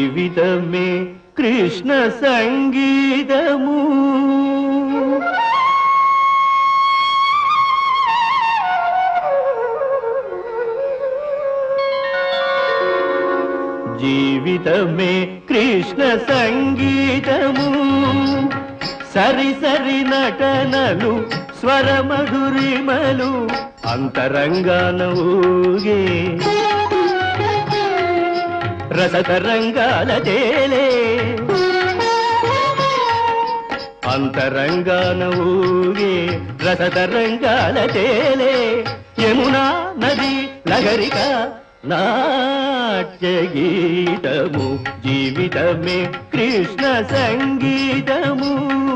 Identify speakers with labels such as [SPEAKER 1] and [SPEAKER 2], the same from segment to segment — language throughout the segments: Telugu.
[SPEAKER 1] జీవితమే కృష్ణ సంగీతము జీవితమే కృష్ణ సంగీతము సరి సరి నటనలు స్వరమధురిమలు అంతరంగాన ఊగే రసతరంగాల తేలే అంతరంగాన ఊగే రసతరంగాల తేలే యమునా నది లహరిక నాట్య గీతము జీవితమే కృష్ణ సంగీతము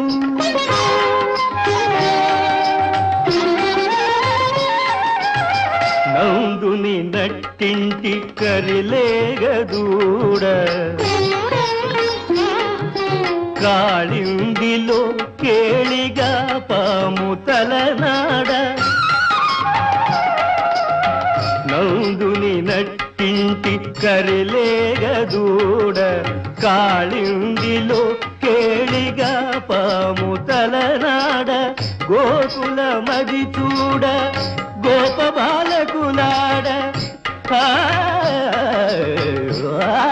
[SPEAKER 1] నందుని నట్టింటి కరిలేగదూడ కాళిందిలో కేళిగా పాము తలనాడ నందుని నట్టింటి కరిలేగదూడ కాళిందిలో కేళిగా పాము తలనాడ గోకుల మది చూడ గోప బాలకులాడ ఆ, ఆ,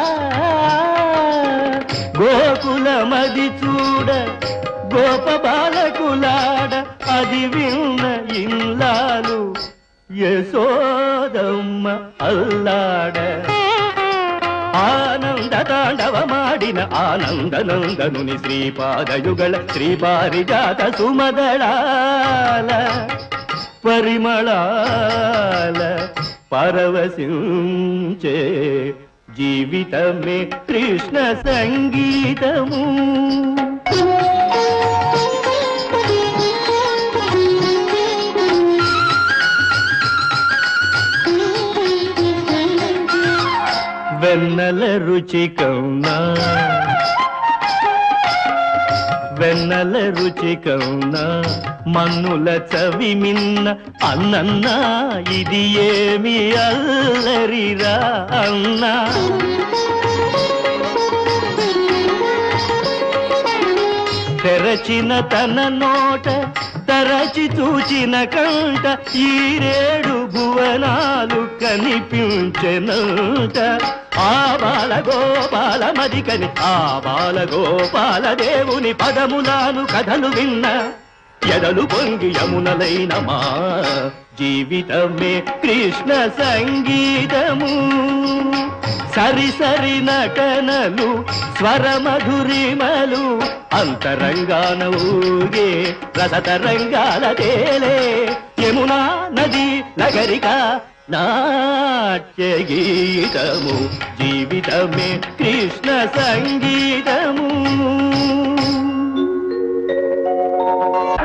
[SPEAKER 1] గోకుల మది చూడ గోప బాలకులాడ అది విన్న ఇల్లాలు యశోదమ్మ అల్లాడ ఆనంద తాండవమాడిన ఆనంద నందనుని శ్రీపాదయుగళ శ్రీపారిజాత సుమదళాల పరిమళాల పరవశించే జీవితమే కృష్ణ సంగీతము వెన్నెల రుచి కౌనా వెన్నెల రుచి కౌనా మన్నుల చవి మిన్న అన్నన్నా ఇది ఏమి అల్లరిరా అన్నా తెరచిన తన నోట తరచి చూచిన కంట ఈ రేడు భువనాలు కనిపించెనంట ఆ బాల గోపాల మదికని ఆ బాల గోపాల దేవుని పదములాను కథలు విన్న ఎదలు పొంగి యమునలైన మా జీవితమే కృష్ణ సంగీతము సరి సరి నటనలు స్వరమధురిమలు అంతరంగాన ఊగే రసతరంగాల తేలే యమునా నది నగరిక నాట్య గీతము జీవితమే కృష్ణ సంగీతము